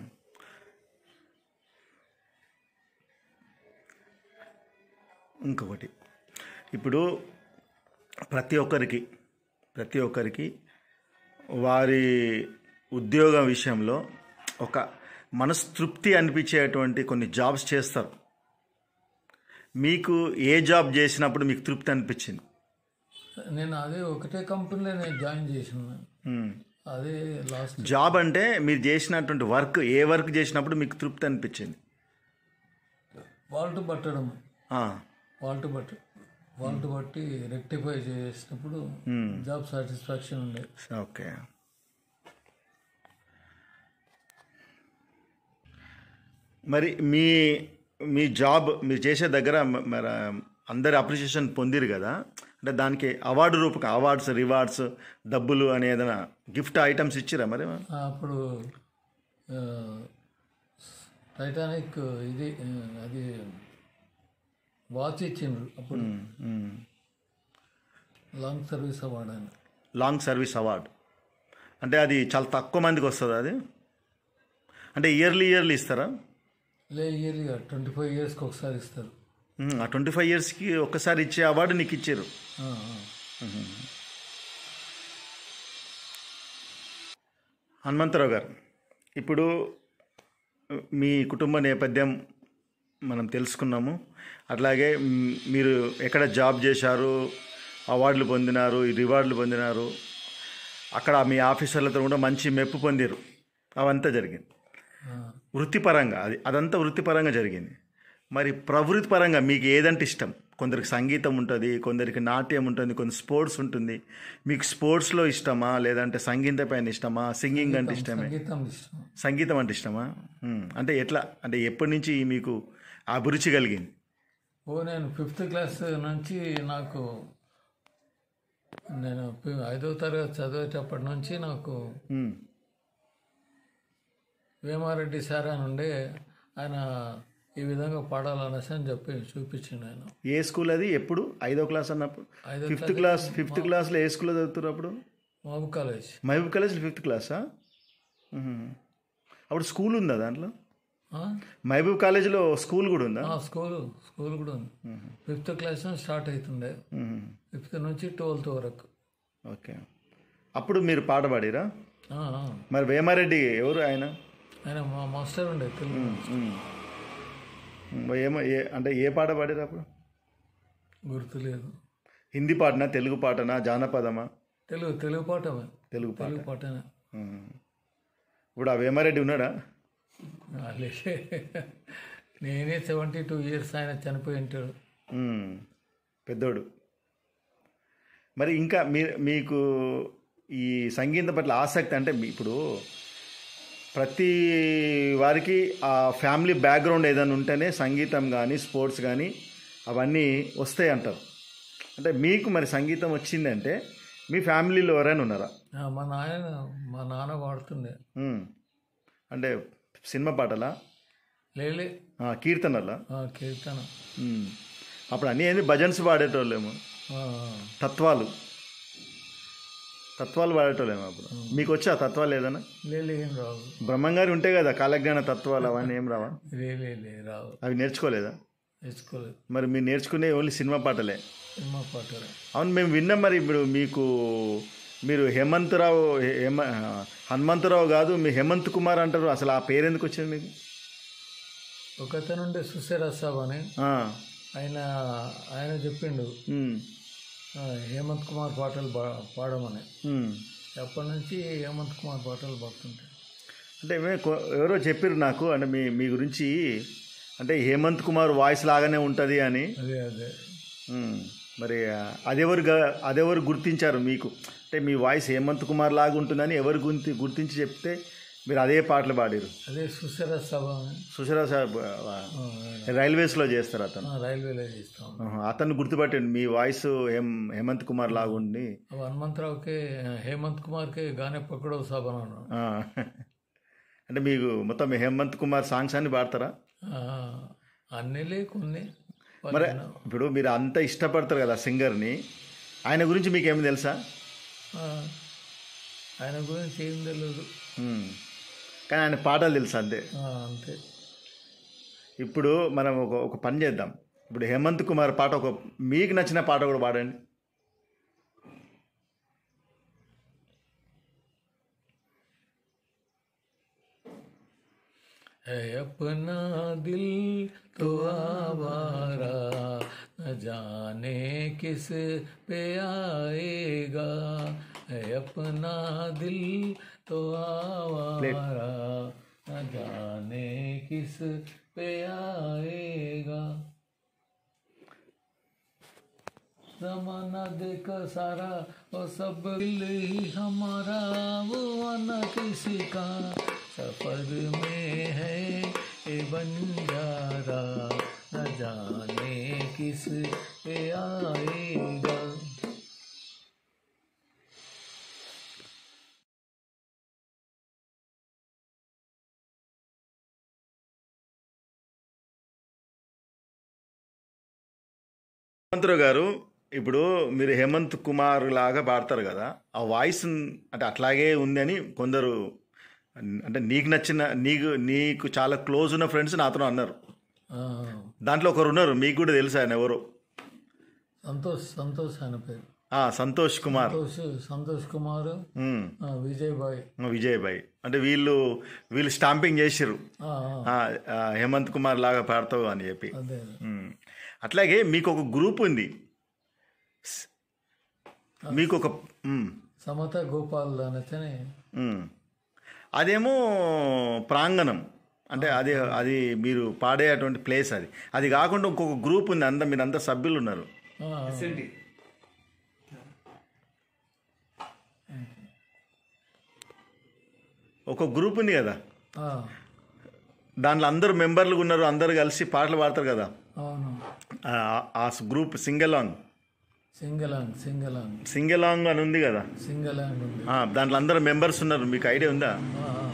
ఇంకొకటి ఇప్పుడు ప్రతి ఒక్కరికి ప్రతి ఒక్కరికి వారి ఉద్యోగం విషయంలో ఒక మనస్తృప్తి అనిపించేటువంటి కొన్ని జాబ్స్ చేస్తారు మీకు ఏ జాబ్ చేసినప్పుడు మీకు తృప్తి అనిపించింది నేను అదే ఒకటే కంపెనీలో నేను జాయిన్ చేసిన ఉమ్. అదే లాస్ట్ జాబ్ అంటే మీరు చేసినటువంటి వర్క్ ఏ వర్క్ చేసినప్పుడు మీకు తృప్తి అనిపించింది ఫాల్ట్ పట్టడం ఆ. ఫాల్ట్ బట్టి ఫాల్ట్ బట్టి రెక్టిఫై చేసినప్పుడు జాబ్ సాటిస్ఫాక్షన్ ఉండే ఓకే మరి మీ మీ జాబ్ మీరు చేసే దగ్గర మ- మరి అందరి అప్రిషియేషన్ పొందిరు కదా అంటే దానికి అవార్డు రూపక అవార్డ్స్ రివార్డ్స్ డబ్బులు అని ఏదైనా గిఫ్ట్ ఐటమ్స్ ఇచ్చిరా మరి ఆ, అప్పుడు ఆ, టైటానిక్ ఇది ఆ, అది వాచ్ ఇచ్చిండ్రు అప్పుడు um, um. Long service award అని లాంగ్ సర్వీస్ అవార్డ్ అంటే అది చాలా తక్కువ మందికి వస్తుంది అది అంటే ఇయర్లీ ఇయర్లీ ఇస్తారా లే ఇయర్లీగా ట్వంటీ ఫైవ్ ఇయర్స్కి ఒకసారి ఇస్తారు ఉమ్, ఆ ట్వంటీ ఫైవ్ ఇయర్స్కి ఒక్కసారి ఇచ్చే అవార్డు నీకు ఇచ్చారు ఆ, ఆ. హనుమంతరావు గారు ఇప్పుడు మీ కుటుంబ నేపథ్యం మనం తెలుసుకున్నాము అట్లాగే మ్, మీరు ఎక్కడ జాబ్ చేశారు అవార్డులు పొందినారు ఈ రివార్డులు పొందినారు అక్కడ మీ ఆఫీసర్లతో కూడా మంచి మెప్పు పొందిరు అవంతా జరిగింది ఆ. వృత్తిపరంగా అది అదంతా వృత్తిపరంగా జరిగింది మరి ప్రవృత్తి పరంగా మీకు ఏదంటే ఇష్టం కొందరికి సంగీతం ఉంటుంది కొందరికి నాట్యం ఉంటుంది కొందరు స్పోర్ట్స్ ఉంటుంది మీకు స్పోర్ట్స్లో ఇష్టమా లేదంటే సంగీతం పైన ఇష్టమా సింగింగ్ అంటే ఇష్టమే సంగీతం ఇష్టం సంగీతం అంటే ఇష్టమా ఉమ్, అంటే ఎట్లా అంటే ఎప్పటి నుంచి మీకు అభిరుచి కలిగింది ఓ నేను ఫిఫ్త్ క్లాస్ నుంచి నాకు నేను ఫి- ఐదవ తరగతి చదివేటప్పటి నుంచి నాకు ఉమ్, వేమారెడ్డి సార్ అని ఉండే ఆయన ఈ విధంగా పాడాలనేసి అని చెప్పి చూపించిండు ఆయన ఏ స్కూల్ అది ఎప్పుడు ఐదో క్లాస్ అన్నప్పుడు ఐదో ఫిఫ్త్ క్లాస్ ఫిఫ్త్ క్లాస్లో ఏ స్కూల్లో చదువుతున్నారు అప్పుడు Mahbub college Mahbub college fifth క్లాసా ఉహుం. అప్పుడు స్కూల్ ఉందా దాంట్లో ఆ? మహబూబ్ కాలేజీలో స్కూల్ కూడా ఉందా ఆ, స్కూల్ స్కూల్ కూడా ఉంది ఫిఫ్త్ క్లాస్ నుంచి స్టార్ట్ అవుతుండే ఉహుం. ఫిఫ్త్ నుంచి ట్వెల్త్ వరకు ఓకే అప్పుడు మీరు పాట పాడిరా ఆ, ఆ. మరి వేమారెడ్డి ఎవరు ఆయన ఆయన మా మాస్టర్ ఉండే తెలుగు ఉమ్. ఉమ్, ఏమో ఏ అంటే ఏ పాట పాడిరా అప్పుడు గుర్తులేదు హిందీ పాటనా తెలుగు పాటనా జానపదమా తెలుగు తెలుగు పాటమే తెలుగు పాట తెలుగు పాటనే ఉమ్. ఇప్పుడు ఆ వేమారెడ్డి ఉన్నాడా అలాగే నేనే సెవెంటీ టూ ఇయర్స్ ఆయన చనిపోయి ఉంటాడు ఉమ్. పెద్దోడు మరి ఇంకా మీ మీకు ఈ సంగీతం పట్ల ఆసక్తి అంటే మీ- ఇప్పుడు ప్రతి వారికి ఆ ఫ్యామిలీ బ్యాక్గ్రౌండ్ ఏదైనా ఉంటేనే సంగీతం కానీ స్పోర్ట్స్ కానీ అవన్నీ వస్తాయి అంటారు అంటే మీకు మరి సంగీతం వచ్చిందంటే మీ ఫ్యామిలీలో ఎవరైనా ఉన్నారా ఆ, మా నాయన మా నాన్న పాడుతుండే ఉమ్. అంటే సినిమా పాటలా లేలే ఆ, కీర్తనలా ఆ, కీర్తన ఉమ్. అప్పుడు అన్నీ ఏంది భజన్స్ పాడేటోళ్ళేమో ఆ, తత్వాలు తత్వాలు పాడేటోళ్ళేమో అప్పుడు మీకు వచ్చా తత్వాలు ఏదైనా లేలే ఏం రావు బ్రహ్మంగారి ఉంటాయి కదా కాలజ్ఞాన తత్వాలు అవన్నీ ఏం రావా లేలే లే రావు అవి నేర్చుకోలేదా తెచ్చుకోలేదు మరి మీరు నేర్చుకునే ఓన్లీ సినిమా పాటలే సినిమా పాటలే అవును మేము విన్నాం మరి ఇప్పుడు మీకు మీరు హేమంతరావు హే- హేమ హనుమంతరావు కాదు మీ హేమంత్ కుమార్ అంటారు అసలు ఆ పేరు ఎందుకు వచ్చింది మీకు ఒకతను ఉండే సుశేరాజ్ సాబ్ అని ఆ, ఆయన ఆయన చెప్పిండు ఉమ్, ఆ, హేమంత్ కుమార్ పాటలు పా పాడమని ఉమ్. అప్పటి నుంచి హేమంత్ కుమార్ పాటలు పాడుతుంటాయి అంటే మే- కొ- ఎవరో చెప్పారు నాకు అంటే మీ మీ గురించి అంటే హేమంత్ కుమార్ వాయిస్ లాగానే ఉంటుంది అని అదే అదే ఉమ్, మరి ఆ, అదెవరు గా- అదెవరు గుర్తించారు మీకు అంటే మీ వాయిస్ హేమంత్ కుమార్ లాగా ఉంటుందని ఎవరు గుర్తి గుర్తించి చెప్తే మీరు అదే పాటలు పాడారు అదే సుశేరాజ్ సాబ్ అని సుశరా సాబ్ ఆ, ఆ, ఆయన. రైల్వేస్లో చేస్తారు అతను ఆ, రైల్వేలో చేస్తాం ఆహా, అతను గుర్తుపట్టండి మీ వాయిస్ హేమ్ హేమంత్ కుమార్ లాగా ఉండి अब हनुमंतराव के हेमंत कुमार के गाने पकड़ो सा बनाना ఆ, అంటే మీకు మొత్తం హేమంత్ కుమార్ సాంగ్స్ అన్ని పాడతారా అన్నీ కొన్ని మరి ఇప్పుడు మీరు అంత ఇష్టపడతారు కదా సింగర్ని ఆయన గురించి మీకు ఏమి తెలుసా ఆ, ఆయన గురించి ఏం తెలియదు ఉమ్. కానీ ఆయన పాటలు తెలుసా అంతే ఆ, అంతే ఇప్పుడు మనం ఒక ఒక పని చేద్దాం ఇప్పుడు హేమంత్ కుమార్ పాట ఒక మీకు నచ్చిన పాట కూడా పాడండి है अपना दिल तो आवारा न जाने किस पे आएगा है अपना दिल तो आवारा न जाने किस पे आएगा जमाना देख सारा वो सब दिल ही हमारा वो न किसी का सफर में है ये बंजारा न जाने किस पे आएगा హేమంతరావు గారు ఇప్పుడు మీరు హేమంత్ కుమార్ లాగా పాడతారు కదా ఆ వాయిస్ అంటే అట్లాగే ఉంది అని కొందరు అంటే నీకు నచ్చిన నీకు నీకు చాలా క్లోజ్ ఉన్న ఫ్రెండ్స్ నాతో అన్నారు ఆ, దాంట్లో ఒకరు ఉన్నారు మీకు కూడా తెలుసు ఆయన ఎవరు సంతోష్ సంతోష్ ఆయన పేరు ఆ, సంతోష్ కుమార్ సంతోష్ సంతోష్ కుమార్ ఉమ్, ఆ, విజయ్ బాయ్ విజయ్ భాయ్ అంటే వీళ్ళు వీళ్ళు స్టాంపింగ్ చేసిర్రు ఆ, ఆ, ఆ, ఆ, హేమంత్ కుమార్ లాగా పాడతావు అని చెప్పి అదే ఉమ్. అట్లాగే మీకు ఒక గ్రూప్ ఉంది స్- మీకు ఒక ఉమ్, సమత గోపాల్ అనొచ్చని ఉమ్. అదేమో ప్రాంగణం అంటే అది అది మీరు పాడేటువంటి ప్లేస్ అది అది కాకుండా ఇంకొక గ్రూప్ ఉంది అంతా మీరు అంతా సభ్యులు ఉన్నారు ఆ, ఎస్ఎన్టీ ఒక గ్రూప్ ఉంది కదా ఆ, దాంట్లో అందరు మెంబర్లు ఉన్నారు అందరు కలిసి పాటలు పాడతారు కదా అవును ఆ- ఆ group singalong singalong singalong singalong అని ఉంది కదా సింగలాంగ్ ఉంది ఆ, దాంట్లో అందరు మెంబర్స్ ఉన్నారు మీకు ఐడియా ఉందా ఆ, ఆ.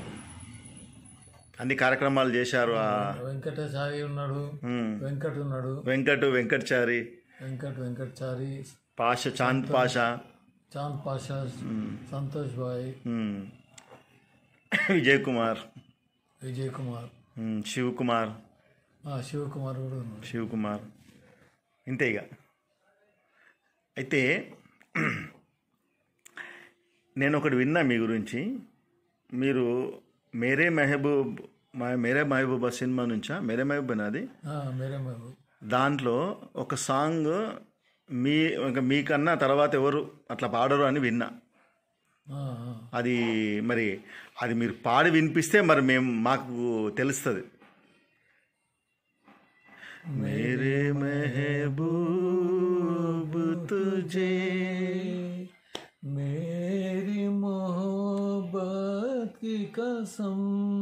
అన్ని కార్యక్రమాలు చేశారు ఆ, వెంకటచారి ఉన్నాడు ఉమ్. వెంకట్ ఉన్నాడు వెంకట్ వెంకట్చారి వెంకట్ వెంకటచారి పాష చాంద్ పాషా చాంద్ పాషా సంతోష్ బాయ్ ఉమ్. విజయ్ కుమార్ విజయ్ కుమార్ ఉమ్, శివ్ కుమార్ ఆ, శివకుమార్ కూడా ఉన్నాడు శివ్ కుమార్ ఇంతే ఇక అయితే నేను ఒకటి విన్నా మీ గురించి మీరు మేరే మెహబూబ్ మా- మేరే మహబూబా సినిమా నుంచా మేరే మహబూబ్ అది ఆ, మేరే మహబూబ్ దాంట్లో ఒక సాంగ్ మీ ఇంకా మీకన్నా తర్వాత ఎవరు అట్లా పాడరు అని విన్నా ఆ, ఆ. అది మరి అది మీరు పాడి వినిపిస్తే మరి మేము మాకు తెలుస్తుంది మేరే మెహబూబ్ తుజే मेरी मोहब्बत की कसम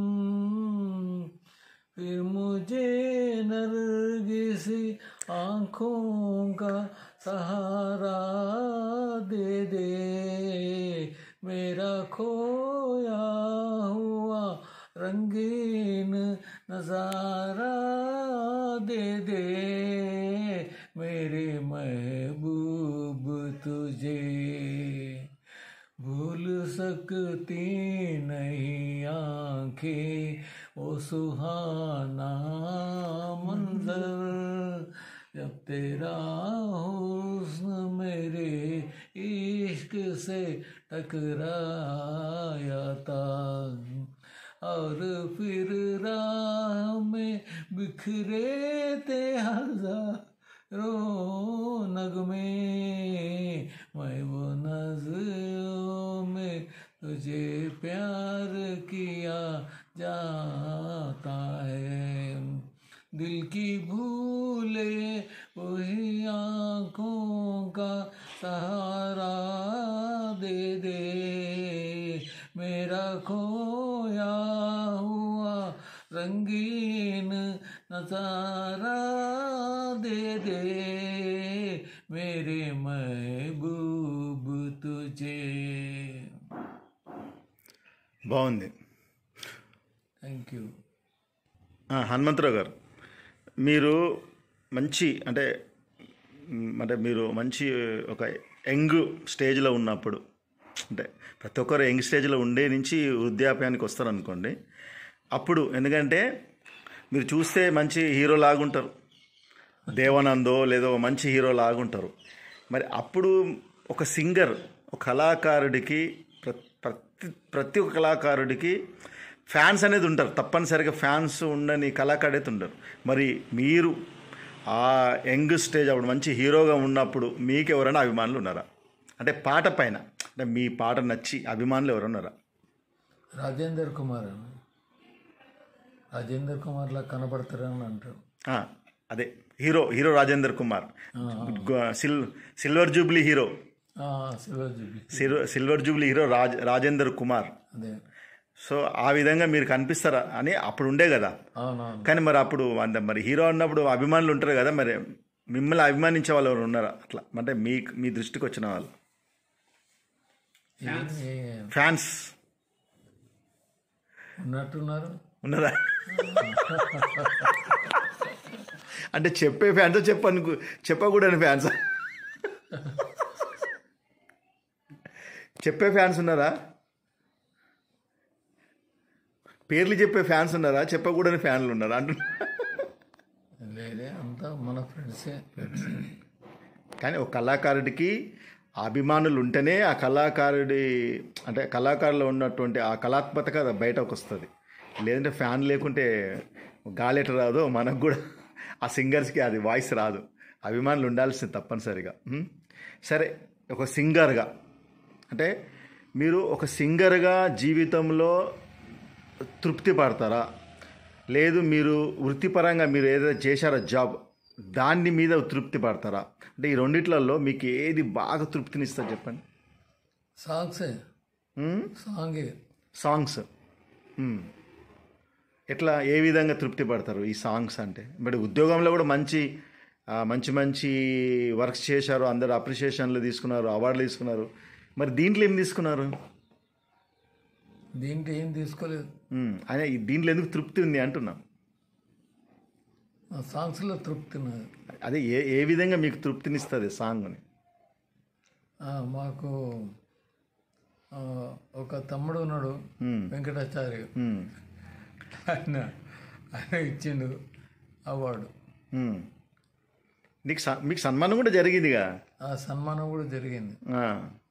फिर मुझे नरगिसी आंखों का सहारा दे दे मेरा खोया हुआ रंगीन नजारा दे दे मेरे महबूब तुझे भूल सकती नहीं आंखें वो सुहाना मंजर जब तेरा हुस्न मेरे इश्क से टकराया था और फिर राह में बिखरे थे हजारों नगमे मैं वो नजरों में तुझे प्यार किया जाता है दिल की भूले वही आंखों का सहारा दे दे मेरा खोया हुआ रंगीन नजारा दे दे मेरे महबूब तुझे బాగుంది थैंक यू ఆ, హనుమంతరావు గారు మీరు మంచి అంటే మ్, అంటే మీరు మంచి ఒక యంగ్ స్టేజ్లో ఉన్నప్పుడు అంటే ప్రతి ఒక్కరు యంగ్ స్టేజ్లో ఉండే నుంచి వృద్ధాప్యానికి వస్తారనుకోండి అప్పుడు ఎందుకంటే మీరు చూస్తే మంచి హీరో లాగుంటారు దేవానందో లేదో మంచి హీరో లాగుంటారు మరి అప్పుడు ఒక సింగర్ ఒక కళాకారుడికి ప్ర- ప్రతి ప్రతి ఒక్క కళాకారుడికి ఫ్యాన్స్ అనేది ఉంటారు తప్పనిసరిగా ఫ్యాన్స్ ఉండని కళాకారుడు అయితే ఉంటారు మరి మీరు ఆ యంగ్ స్టేజ్ అప్పుడు మంచి హీరోగా ఉన్నప్పుడు మీకు ఎవరైనా అభిమానులు ఉన్నారా అంటే పాట పైన అంటే మీ పాట నచ్చి అభిమానులు ఎవరైనా ఉన్నారా రాజేందర్ కుమార్ అని రాజేందర్ కుమార్ లా కనబడతారని అంటారు ఆ, అదే హీరో హీరో రాజేందర్ కుమార్ గ- సిల్ సిల్వర్ జూబ్లీ హీరో ఆ, silver jubilee silver silver jubilee hero Raj Rajender Kumar అదే సో ఆ విధంగా మీరు కనిపిస్తారా అని అప్పుడు ఉండే కదా అవునవును కానీ మరి అప్పుడు అంత మరి హీరో అన్నప్పుడు అభిమానులు ఉంటారు కదా మరి మిమ్మల్ని అభిమానించే వాళ్ళు ఎవరు ఉన్నారా అట్లా అంటే మీ మీ దృష్టికి వచ్చిన వాళ్ళు ఏ- ఏ- ఫ్యాన్స్ ఉన్నట్టున్నారు ఉన్నారా అంటే చెప్పే ఫ్యాన్స్ చెప్పను చెప్పకూడని ఫ్యాన్స్ చెప్పే ఫ్యాన్స్ ఉన్నారా పేర్లు చెప్పే ఫ్యాన్స్ ఉన్నారా చెప్పకూడని ఫ్యాన్లు ఉన్నారా అంటున్నా లేదే అంతా మన ఫ్రెండ్సే కానీ ఒక కళాకారుడికి అభిమానులు ఉంటేనే ఆ కళాకారుడి అంటే కళాకారులో ఉన్నటువంటి ఆ కళాత్మకత బయటకు వస్తుంది లేదంటే ఫ్యాన్ లేకుంటే గాలి ఎట్లా రాదో మనకు కూడా ఆ సింగర్స్కి అది వాయిస్ రాదు అభిమానులు ఉండాల్సింది తప్పనిసరిగా ఉం? సరే ఒక సింగర్గా అంటే మీరు ఒక సింగర్గా జీవితంలో తృప్తి పడతారా లేదు మీరు వృత్తిపరంగా మీరు ఏదైతే చేశారో జాబ్ దాని మీద తృప్తి పడతారా అంటే ఈ రెండిట్లలో మీకు ఏది బాగా తృప్తినిస్తుంది చెప్పండి సాంగ్సే ఉమ్? సాంగే సాంగ్స్ ఉమ్. ఎట్లా ఏ విధంగా తృప్తి పడతారు ఈ సాంగ్స్ అంటే బట్ ఉద్యోగంలో కూడా మంచి ఆ, మంచి మంచి వర్క్స్ చేశారు అందరు అప్రిషియేషన్లు తీసుకున్నారు అవార్డులు తీసుకున్నారు మరి దీంట్లో ఏం తీసుకున్నారు దీంట్లో ఏం తీసుకోలేదు ఉమ్. ఆయన ఈ దీంట్లో ఎందుకు తృప్తి ఉంది అంటున్నా ఆ సాంగ్స్లో తృప్తి ఉన్నది అదే ఏ ఏ విధంగా మీకు తృప్తినిస్తుంది సాంగ్ని ఆ, మాకు ఆ, ఒక తమ్ముడు ఉన్నాడు ఉమ్. వెంకటాచార్య ఉమ్. ఆయన ఆయన ఇచ్చిండు అవార్డు ఉమ్. నీకు స- మీకు సన్మానం కూడా జరిగిందిగా ఆ సన్మానం కూడా జరిగింది ఆ.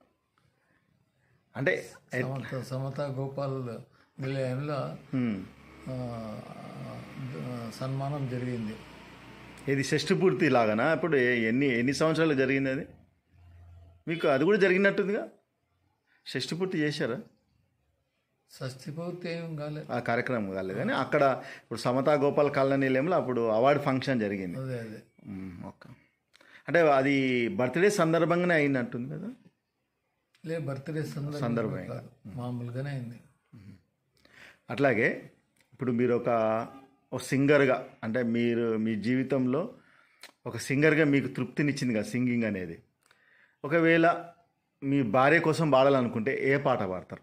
అంటే సమత సమత గోపాల్ నిలయంలో ఉమ్. ఆ, ఆ, సన్మానం జరిగింది ఇది షష్ఠి పూర్తి లాగానా ఇప్పుడు ఏ- ఎన్ని ఎన్ని సంవత్సరాలు జరిగింది అది మీకు అది కూడా జరిగినట్టుందిగా షష్ఠి పూర్తి చేశారా షష్ఠి పూర్తి ఏం కాలేదు ఆ కార్యక్రమం కాలేదు కానీ అక్కడ ఇప్పుడు సమతా గోపాల్ కళ్యాణ నిలయంలో అప్పుడు అవార్డు ఫంక్షన్ జరిగింది అదే అదే ఉమ్, ఓకే అంటే అది బర్త్డే సందర్భంగానే అయినట్టుంది కదా లే బర్త్డే సందర్భంగా సందర్భంగా. కాదు మామూలుగానే అయింది అట్లాగే ఇప్పుడు మీరు ఒక ఒక సింగర్గా అంటే మీరు మీ జీవితంలో ఒక సింగర్గా మీకు తృప్తినిచ్చింది కదా సింగింగ్ అనేది ఒకవేళ మీ భార్య కోసం పాడాలనుకుంటే ఏ పాట పాడతారు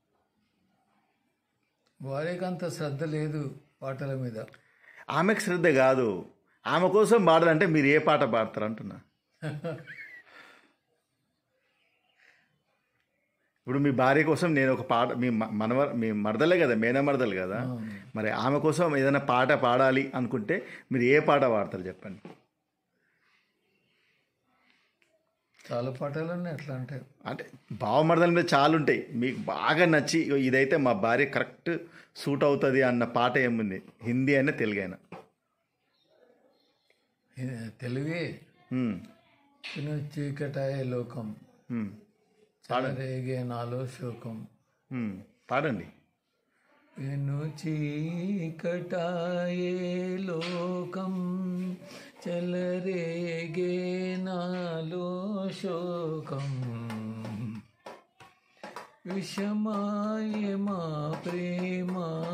వారికి అంత శ్రద్ధ లేదు పాటల మీద ఆమెకు శ్రద్ధ కాదు ఆమె కోసం పాడాలంటే మీరు ఏ పాట పాడతారు అంటున్నా ఇప్పుడు మీ భార్య కోసం నేను ఒక పాట మీ మ- మనవ మీ మరదలే కదా మేన మరదలు కదా మరి ఆమె కోసం ఏదైనా పాట పాడాలి అనుకుంటే మీరు ఏ పాట పాడతారు చెప్పండి చాలా పాటలు ఉన్నాయి ఎట్లా అంటే అంటే భావమర్దల మీద చాలా ఉంటాయి మీకు బాగా నచ్చి "ఇగో ఇదైతే మా భార్య కరెక్ట్ సూట్ అవుతుంది అన్న పాట ఏముంది హిందీ అయినా తెలుగు అయినా ఏ- తెలుగే ఉమ్, తిను చీకటాయ లోకం ఉమ్, చెలరేగే నాలో శోకం ఉమ్, పాడండి పెను చీకటాయే లోకం చెలరేగే నాలో శోకం విషమాయే మా ప్రేమ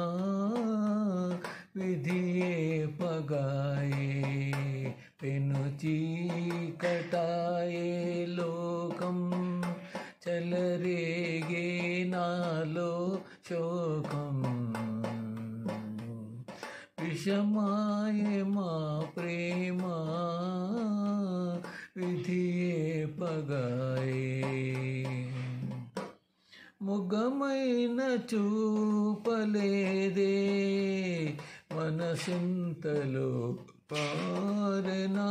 విధియే పగాయే పెను చీకటాయే లోకం చెలరేగే నాలో శోకం విషమాయే మా ప్రేమ విధియే పగాయే ముగమైన చూపలేదే మనసింతలో పారనా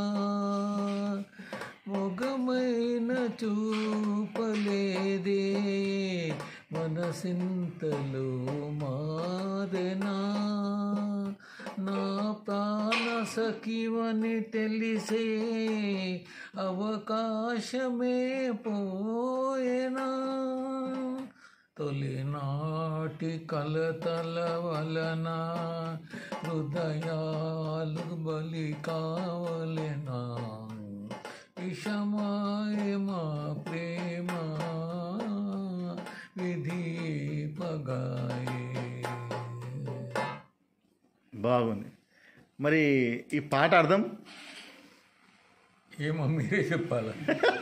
ముగమైన చూపలేదే మనసింతలో మారనా నా ప్రాణ సఖివని తెలిసే అవకాశమే పోయేనా తొలినాటి కలతల వలన హృదయాలు బలి కావలెనా విషమాయ మా ప్రేమ విధి పగాయే బాగుంది మరి ఈ పాట అర్థం ఏమో మీరే చెప్పాలా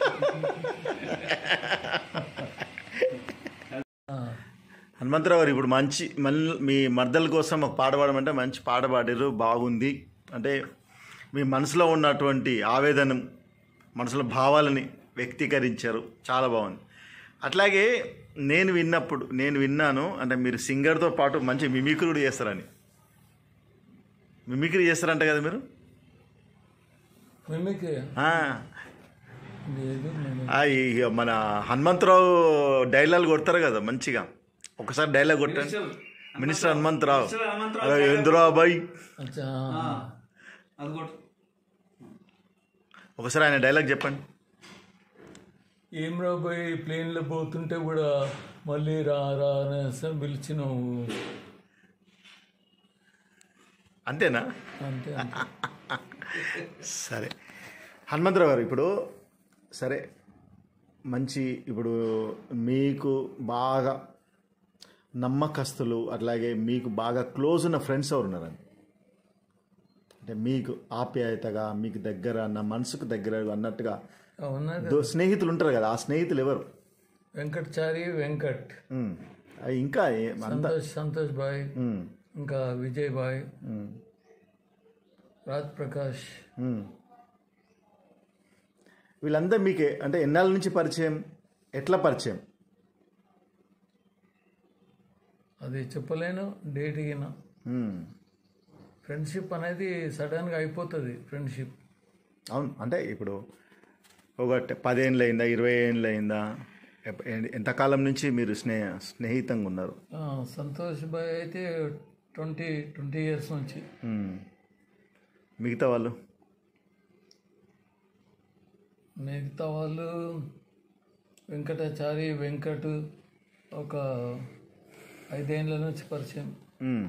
హనుమంతరావు గారు ఇప్పుడు మంచి మళ్ళీ మీ మర్దల కోసం ఒక పాట పాడమంటే మంచి పాట పాడారు బాగుంది అంటే మీ మనసులో ఉన్నటువంటి ఆవేదన మనసులో భావాలని వ్యక్తీకరించారు చాలా బాగుంది అట్లాగే నేను విన్నప్పుడు నేను విన్నాను అంటే మీరు సింగర్తో పాటు మంచి మిమిక్రీ కూడా చేస్తారని మిమిక్రీ చేస్తారంట కదా మీరు మిమిక్రీ ఆ, లేదు నేను ఆ, ఈ మన హనుమంతరావు డైలాగ్ కొడతారు కదా మంచిగా ఒకసారి డైలాగ్ కొట్టండి మినిస్టర్ హనుమంతరావు అరే ఏందిరా బాయ్ అచ్చా అది కూడా ఒకసారి ఆయన డైలాగ్ చెప్పండి ఏం రాబోయే ప్లేన్లో పోతుంటే కూడా మళ్ళీ రా రా అనేసి పిలిచినావు అంతేనా అంతే అంతే. సరే హనుమంతరావు గారు ఇప్పుడు సరే మంచి ఇప్పుడు మీకు బాగా నమ్మకస్తులు అట్లాగే మీకు బాగా క్లోజ్ ఉన్న ఫ్రెండ్స్ ఎవరు ఉన్నారండి అంటే మీకు ఆప్యాయతగా మీకు దగ్గర నా మనసుకు దగ్గర అన్నట్టుగా అవునా దో- స్నేహితులు ఉంటారు కదా ఆ స్నేహితులు ఎవరు వెంకట్చారి వెంకట్ ఉమ్. అవి ఇంకా ఏ- అంత సంతోష్ సంతోష్ బాయ్ ఉమ్, ఇంకా విజయ్ బాయ్ ఉమ్, రాజ్ ప్రకాష్ ఉమ్. వీళ్ళందరూ మీకు అంటే ఎన్నాళ్ళ నుంచి పరిచయం ఎట్లా పరిచయం అది చెప్పలేను డేట్ గిన ఉమ్. ఫ్రెండ్షిప్ అనేది సడన్గా అయిపోతుంది ఫ్రెండ్షిప్ అవును అంటే ఇప్పుడు ఒక ట- పదేళ్ళు అయిందా ఇరవై ఏళ్ళు అయిందా ఎప్ప- ఎ- ఎంతకాలం నుంచి మీరు స్నేహ స్నేహితంగా ఉన్నారు ఆ, సంతోష్ బాయ్ అయితే ట్వంటీ ట్వంటీ ఇయర్స్ నుంచి ఉమ్. మిగతా వాళ్ళు మిగతా వాళ్ళు వెంకటాచారి వెంకట్ ఒక ఐదేళ్ళ నుంచి పరిచయం ఉమ్.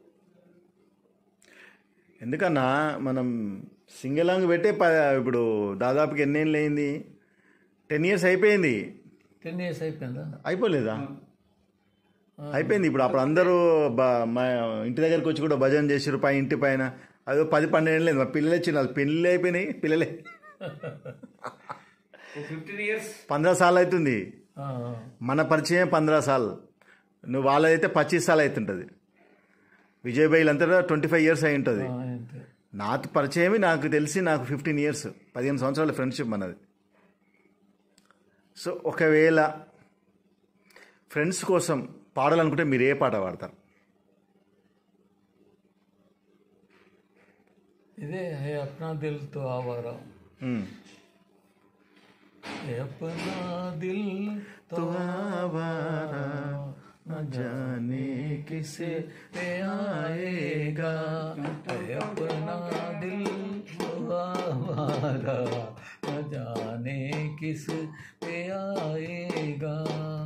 ఎందుకన్నా మనం సింగలాంగ్ పెట్టే ప ఇప్పుడు దాదాపుకి ఎన్నేళ్ళు అయింది టెన్ ఇయర్స్ అయిపోయింది టెన్ ఇయర్స్ అయిపోయిందా అయిపోలేదా అయిపోయింది ఇప్పుడు అప్పుడు అందరూ బ- మా ఇంటి దగ్గరికి వచ్చి కూడా భజన చేసారు పై ఇంటి పైన అదో పది పన్నెండు లేదు మా పిల్లలు వచ్చిన వాళ్ళు పెళ్ళి అయిపోయినాయి పిల్లలే ఫిఫ్టీన్ ఇయర్స్ పంద్రా సార్లు అవుతుంది ఆ, మన పరిచయం పంద్రా సార్లు నువ్వు వాళ్ళదైతే పచ్చీస్ సార్లు అవుతుంటుంది విజయ్ బైల్ అంతా ట్వంటీ ఫైవ్ ఇయర్స్ అయి ఉంటుంది ఆ, అంతే నాకు పరిచయమే నాకు తెలిసి నాకు ఫిఫ్టీన్ ఇయర్స్ పదిహేను సంవత్సరాల ఫ్రెండ్షిప్ మనది సో ఒకవేళ ఫ్రెండ్స్ కోసం పాడాలనుకుంటే మీరు ఏ పాట పాడతారు ఇదే హే అప్నా దిల్ తో ఆవారా మ్మ్. హే అప్నా దిల్ తో ఆవారా न जाने किसे पे आएगा है अपना दिल तो आवारा न जाने किस पे आएगा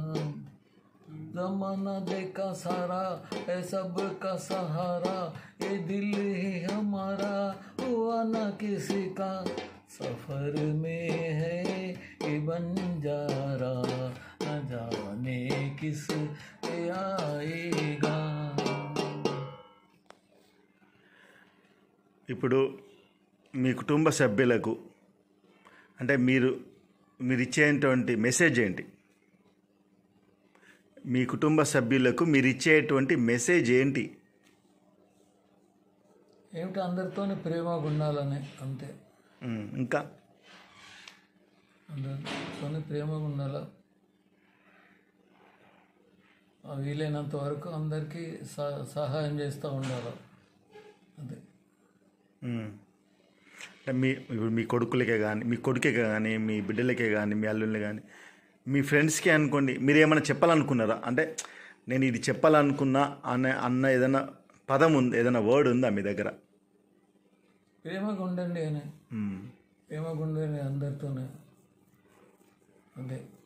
जमाना देखा सारा है सबका सहारा ये दिल ही हमारा हुआ ना किसी का सफर में है ये बंजारा न जाने किस पे आएगा ఇప్పుడు మీ కుటుంబ సభ్యులకు అంటే మీరు మీరు ఇచ్చేటువంటి మెసేజ్ ఏంటి మీ కుటుంబ సభ్యులకు మీరు ఇచ్చేటువంటి మెసేజ్ ఏంటి ఏమిటి అందరితోని ప్రేమగా ఉండాలని అంతే మ్మ్. ఇంకా అందరితోని ప్రేమగా ఉండాలి ఆ వీలైనంత వరకు అందరికీ సహ- సహాయం చేస్తూ ఉండాలి అదే మ్మ్. అంటే మీ ఇప్పుడు మీ కొడుకులకే కానీ మీ కొడుకే కానీ మీ బిడ్డలకే కానీ మీ అల్లుళ్ళే కానీ మీ ఫ్రెండ్స్కి అనుకోండి మీరు ఏమైనా చెప్పాలనుకున్నారా అంటే నేను ఇది చెప్పాలనుకున్నా అనే అన్న ఏదైనా పదం ఉంది ఏదైనా వర్డ్ ఉందా మీ దగ్గర ప్రేమగా ఉండండి అని మ్మ్. ప్రేమగా ఉండండి అందరితోనే అదే